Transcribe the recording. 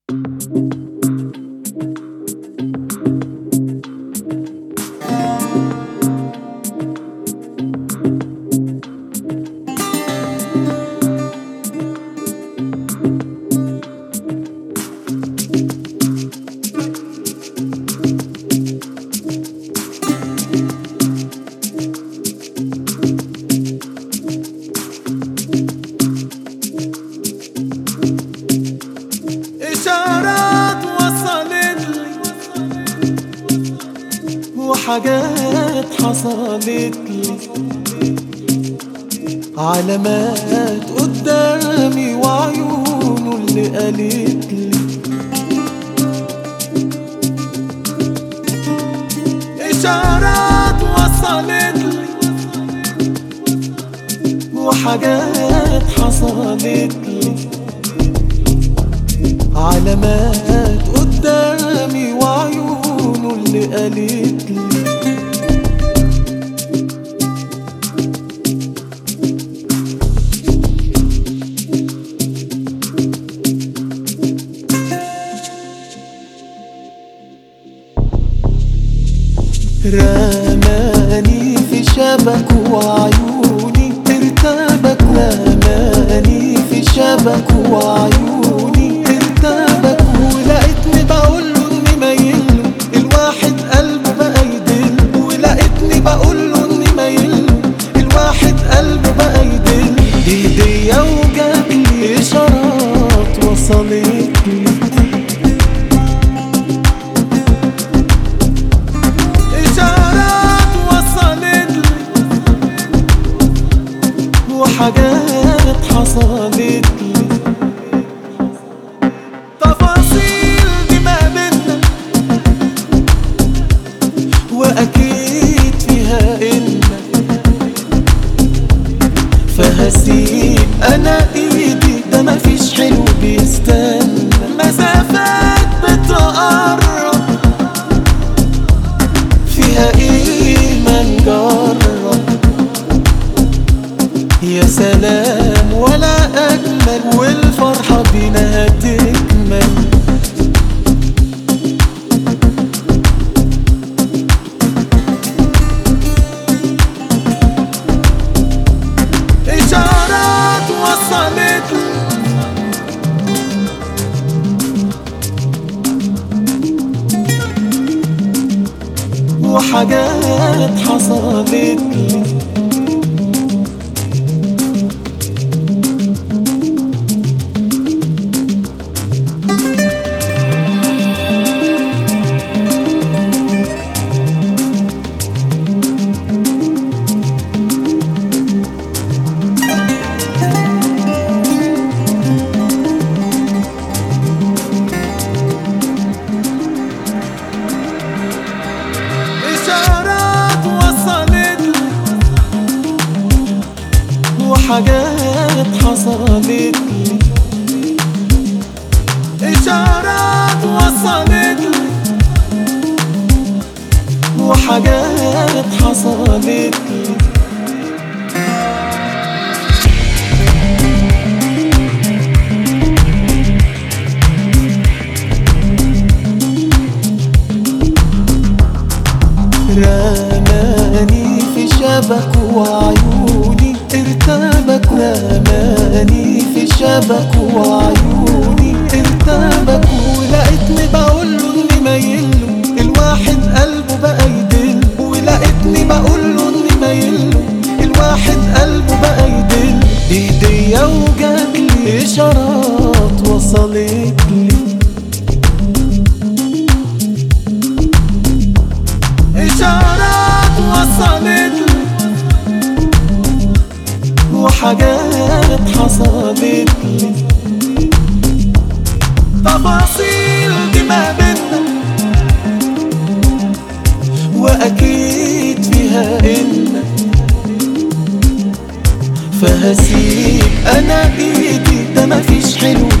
إشارات وصلت لي وحاجات حصلت لي علامات قدامي وعيونه اللي قالت لي إشارات وصلت لي وحاجات حصلت لي علامات قدامي وعيونه اللي قالت لي رماني في شبك وعيوني ارتبك رماني في شبك وعيوني ارتبك ولقيتني بقوله اني مايله الواحد قلبه بقى يدل ولقيتني بقوله اني مايله الواحد قلبه بقى يدل ايديا وجابلي اشارات وصلت لي إشارات وصلت لي وحاجات حصلت لي تفاصيل دي ما بينا وأكيد فيها إن فهسيب أنا إيدي ده مفيش حلو بيستنى مسافات بتقرب فيها ايه ما نجرب يا سلام ولا اجمل والفرحه بينا هتكمل اشارات وصلت لي وحاجات حصلت لي إشارات وصلت لي وحاجات حصلت لي إشارات وصلت لي وحاجات حصلت لي رماني في شبك وعيوني ارتبك رماني في شبك وعيوني ارتبك ولقيتني بقوله اني مايله الواحد قلبه بقى يدل ولقيتني بقوله اني مايله الواحد قلبه بقى يدل ايديا وجابلي اشارات وصلت لي إشارات وصلت لي وحاجات حصلت لي تفاصيل دي ما بينا وأكيد فيها إن فهسيب أنا إيدي ده مفيش حلو